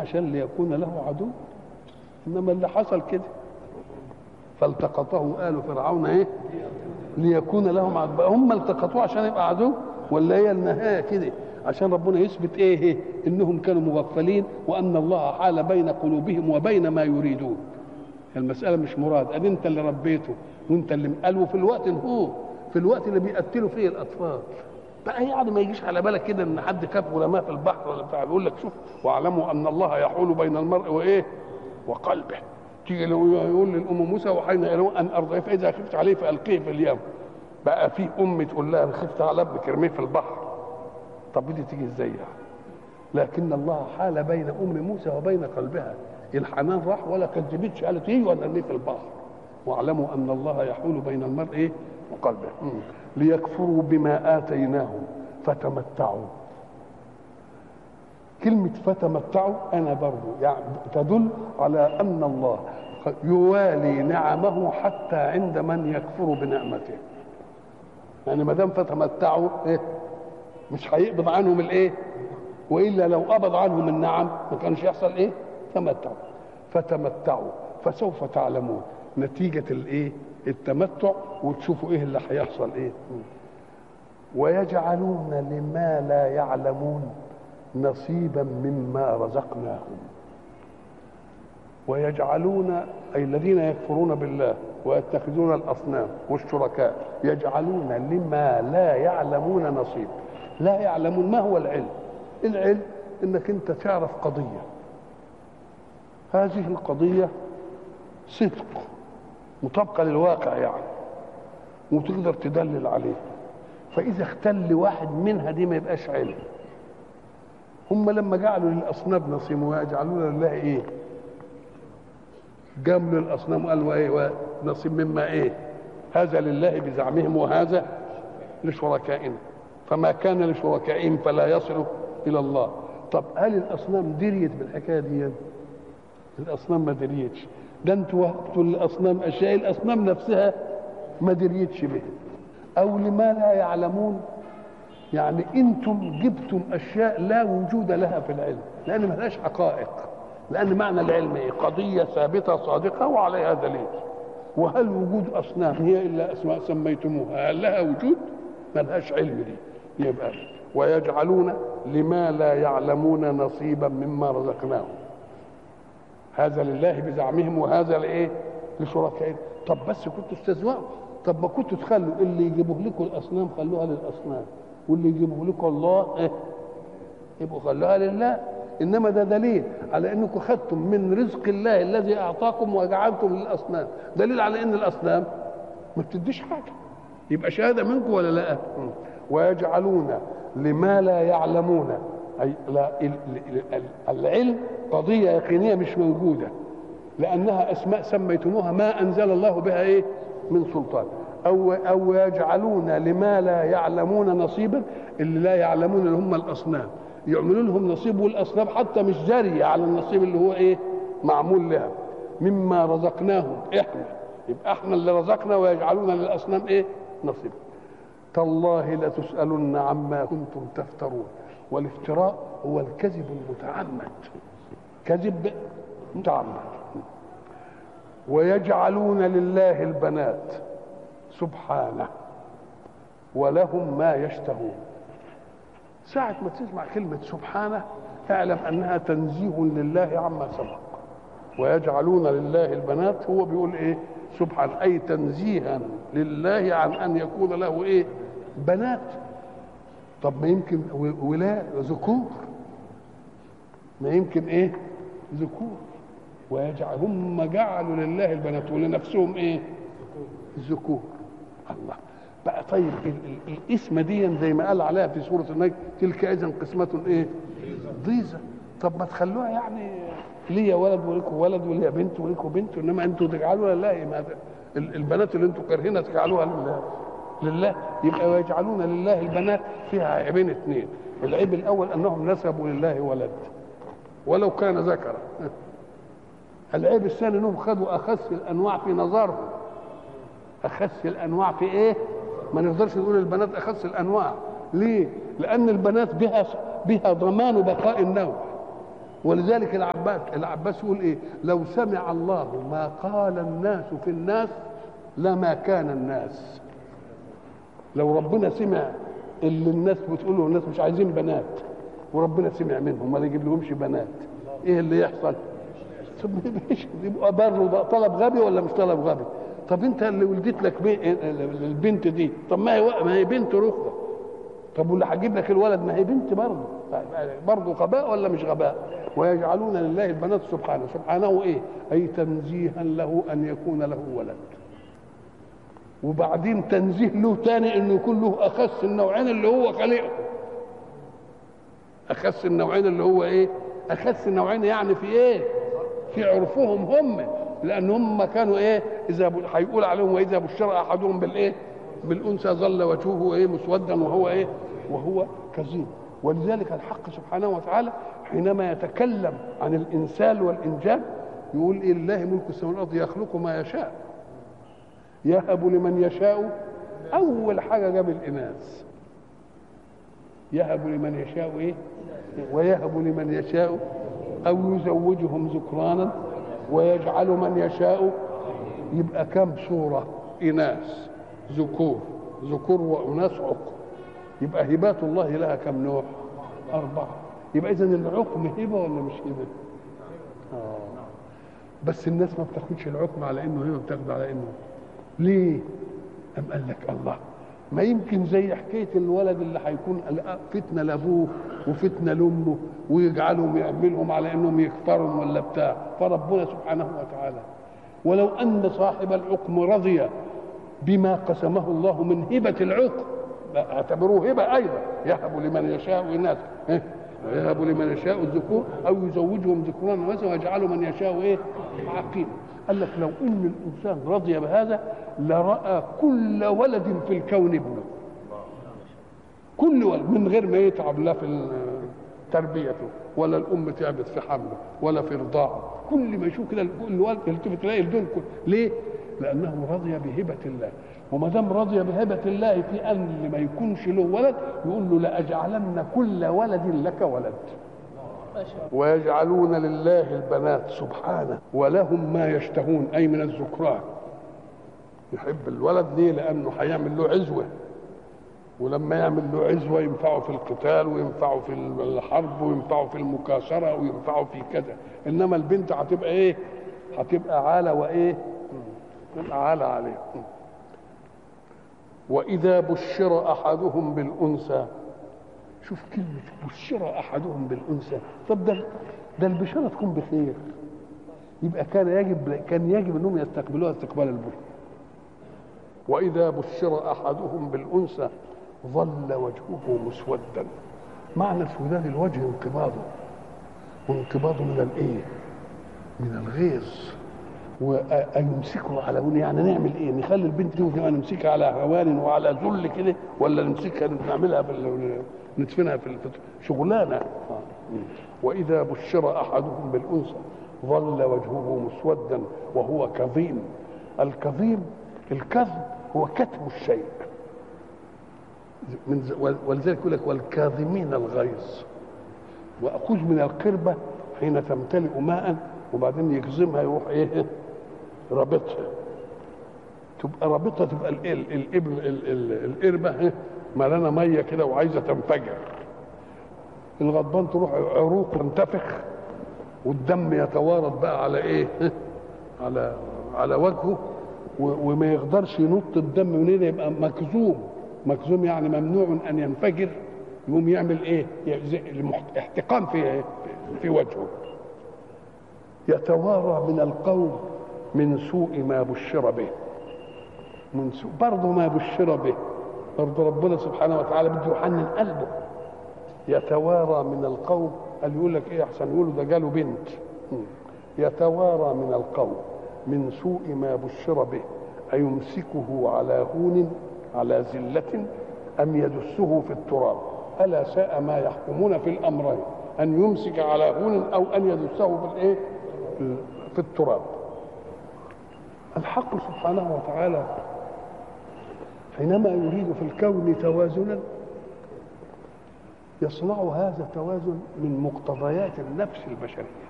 عشان ليكون له عدو انما اللي حصل كده فالتقطه آل فرعون ايه ليكون لهم عدو هم التقطوه عشان يبقى عدو ولا هي النهايه كده عشان ربنا يثبت ايه, إيه؟ انهم كانوا مغفلين وان الله حال بين قلوبهم وبين ما يريدون المساله مش مراد ادي انت اللي ربيته وانت اللي قالوا في الوقت هو في الوقت اللي بيقتلوا فيه الاطفال بقى يعني ما يجيش على بالك كده ان حد كف ولا ما في البحر ولا بتاع بيقول لك شوف واعلموا ان الله يحول بين المرء وايه وقلبه تيجي يقول للام موسى وحين الى ان ارضعيه فاذا خفت عليه فالقيه في اليم بقى في ام تقول لها انا خفت على ابنك ارميه في البحر طب دي تيجي ازاي يعني لكن الله حال بين ام موسى وبين قلبها الحنان راح ولا كذبتش قالت ايه ولا ارميه في البحر واعلموا ان الله يحول بين المرء ايه وقلبه مم. ليكفروا بما اتيناهم فتمتعوا كلمة فتمتعوا أنا برضو يعني تدل على أن الله يوالي نعمه حتى عند من يكفر بنعمته يعني ما دام فتمتعوا إيه؟ مش هيقبض عنهم الايه والا لو قبض عنهم النعم ما كانش يحصل ايه تمتعوا فتمتعوا فسوف تعلمون نتيجه الايه التمتع وتشوفوا ايه اللي هيحصل ايه ويجعلون لما لا يعلمون نصيبا مما رزقناهم ويجعلون اي الذين يكفرون بالله ويتخذون الاصنام والشركاء يجعلون لما لا يعلمون نصيب لا يعلمون ما هو العلم العلم انك انت تعرف قضيه هذه القضيه صدق مطابقه للواقع يعني وتقدر تدلل عليه فاذا اختل واحد منها دي ما يبقاش علم هم لما جعلوا للاصنام نصيب ويجعلون لله ايه جملوا الاصنام قالوا ايه نصيب مما ايه هذا لله بزعمهم وهذا لشركائنا فما كان لشركائهم فلا يصل الى الله طب هل الاصنام دريت بالحكايه دي الاصنام ما دريتش ده انتوا وهبتوا للاصنام اشياء الاصنام نفسها ما دريتش بها او لما لا يعلمون يعني انتم جبتم اشياء لا وجود لها في العلم لان ما لهاش حقائق لان معنى العلم ايه قضيه ثابته صادقه وعليها دليل وهل وجود اصنام هي الا اسماء سميتموها هل لها وجود ما لهاش علم دي يبقى ويجعلون لما لا يعلمون نصيبا مما رزقناهم هذا لله بزعمهم وهذا لايه لشركائهم طب بس كنتوا استزوأوا طب ما كنتوا تخلوا اللي يجيبوه لكم الاصنام خلوها للاصنام واللي يجيبوه لكم الله إيه؟ يبقوا خلوها لله انما ده دليل على انكم خدتم من رزق الله الذي اعطاكم وجعلتم للاصنام دليل على ان الاصنام ما بتديش حاجه يبقى شهاده منكم ولا لا ويجعلون لما لا يعلمون اي لا العلم قضيه يقينيه مش موجوده لانها اسماء سميتموها ما انزل الله بها ايه من سلطان او او يجعلون لما لا يعلمون نصيبا اللي لا يعلمون اللي هم الاصنام يعملوا لهم نصيب والاصنام حتى مش جاريه على النصيب اللي هو ايه معمول لها مما رزقناهم احنا يبقى احنا اللي رزقنا ويجعلون للاصنام ايه نصيب تالله لتسالن عما كنتم تفترون والافتراء هو الكذب المتعمد كذب متعمد ويجعلون لله البنات سبحانه ولهم ما يشتهون ساعة ما تسمع كلمة سبحانه اعلم أنها تنزيه لله عما سبق ويجعلون لله البنات هو بيقول ايه سبحان اي تنزيها لله عن ان يكون له ايه بنات طب ما يمكن ولاء ذكور ما يمكن ايه ذكور ويجعل هم جعلوا لله البنات ولنفسهم ايه ذكور الله بقى طيب الاسم دي زي ما قال عليها في سوره النجم تلك اذا قسمه ايه ضيزه طب ما تخلوها يعني ليا ولد ولكم ولد وليا بنت ولكم بنت انما انتوا تجعلوها لله ما البنات اللي انتوا كارهينها تجعلوها لله لله يبقى ويجعلون لله البنات فيها عيبين اثنين العيب الاول انهم نسبوا لله ولد ولو كان ذكرا العيب الثاني انهم خدوا اخس الانواع في نظرهم اخس الانواع في ايه ما نقدرش نقول البنات اخس الانواع ليه لان البنات بها بها ضمان بقاء النوع ولذلك العباس العباس يقول ايه لو سمع الله ما قال الناس في الناس لما كان الناس لو ربنا سمع اللي الناس بتقوله الناس مش عايزين بنات وربنا سمع منهم ما يجيب لهمش بنات ايه اللي يحصل طب مش يبقى برضه طلب غبي ولا مش طلب غبي طب انت اللي ولدت لك بي... البنت دي طب ما هي ما هي بنت رخوه طب واللي هجيب لك الولد ما هي بنت برضه برضه غباء ولا مش غباء ويجعلون لله البنات سبحانه سبحانه ايه اي تنزيها له ان يكون له ولد وبعدين تنزيه له تاني انه يكون له اخس النوعين اللي هو خلقه اخس النوعين اللي هو ايه اخس النوعين يعني في ايه في عرفهم هم لان هم كانوا ايه اذا هيقول عليهم واذا بشر احدهم بالايه بالانثى ظل وجهه ايه مسودا وهو ايه وهو كظيم ولذلك الحق سبحانه وتعالى حينما يتكلم عن الانسان والانجاب يقول إيه لله ملك السماوات والارض يخلق ما يشاء يهب لمن يشاء اول حاجه جاب الاناث يهب لمن يشاء ايه ويهب لمن يشاء او يزوجهم ذكرانا ويجعل من يشاء يبقى كم صوره اناث ذكور ذكور واناث عقم يبقى هبات الله لها كم نوع اربعه يبقى اذا العقم هبه ولا مش هبه آه. بس الناس ما بتاخدش العقم على انه هبه بتاخد على انه ليه أم قال لك الله ما يمكن زي حكاية الولد اللي هيكون فتنة لأبوه وفتنة لأمه ويجعلهم يعملهم على أنهم يكفرهم ولا بتاع فربنا سبحانه وتعالى ولو أن صاحب العقم رضي بما قسمه الله من هبة العقم اعتبروه هبة أيضا يهب لمن يشاء إناث ويهب لمن يشاء الذكور أو يزوجهم ذكرانا مثلا ويجعل من يشاء إيه عقيم قال لك لو ان الانسان رضي بهذا لراى كل ولد في الكون ابنه كل ولد من غير ما يتعب لا في تربيته ولا الام تعبت في حمله ولا في رضاعه كل ما يشوف كده كل ولد يلتفت تلاقي الدون كل ليه؟ لانه رضي بهبه الله وما دام رضي بهبه الله في ان اللي ما يكونش له ولد يقول له لاجعلن كل ولد لك ولد ويجعلون لله البنات سبحانه ولهم ما يشتهون اي من الذكران يحب الولد ليه لانه هيعمل له عزوه ولما يعمل له عزوه ينفعه في القتال وينفعه في الحرب وينفعه في المكاسره وينفعه في كذا انما البنت هتبقى ايه هتبقى عاله وايه تبقى عاله عليه واذا بشر احدهم بالانثى شوف كلمة بشر أحدهم بالأنثى طب ده ده البشارة تكون بخير يبقى كان يجب كان يجب أنهم يستقبلوها استقبال البشر وإذا بشر أحدهم بالأنثى ظل وجهه مسودا معنى سودان الوجه انقباضه وانقباضه من الايه؟ من الغيظ ويمسكه على هون يعني نعمل ايه؟ نخلي البنت دي نمسكها على هوان وعلى ذل كده ولا نمسكها نعملها بال ندفنها في الفتح شغلانه واذا بشر احدهم بالانثى ظل وجهه مسودا وهو كظيم الكظيم الكظم هو كتم الشيء من ولذلك يقول لك والكاظمين الغيظ واخذ من القربه حين تمتلئ ماء وبعدين يكظمها يروح ايه رابطها تبقى رابطها تبقى الابن القربه ملانه ميه كده وعايزه تنفجر الغضبان تروح عروق تنتفخ والدم يتوارد بقى على ايه على على وجهه وما يقدرش ينط الدم من هنا يبقى مكذوم مكذوم يعني ممنوع ان ينفجر يقوم يعمل ايه احتقان في في وجهه يتوارى من القوم من سوء ما بشر به من سوء برضه ما بشر به برضه ربنا سبحانه وتعالى بده يحنن قلبه يتوارى من القوم قال يقول لك ايه احسن يقولوا ده جاله بنت يتوارى من القوم من سوء ما بشر به أيمسكه على هون على زلة أم يدسه في التراب ألا ساء ما يحكمون في الأمرين أن يمسك على هون أو أن يدسه في الإيه في التراب الحق سبحانه وتعالى حينما يريد في الكون توازنا يصنع هذا توازن من مقتضيات النفس البشريه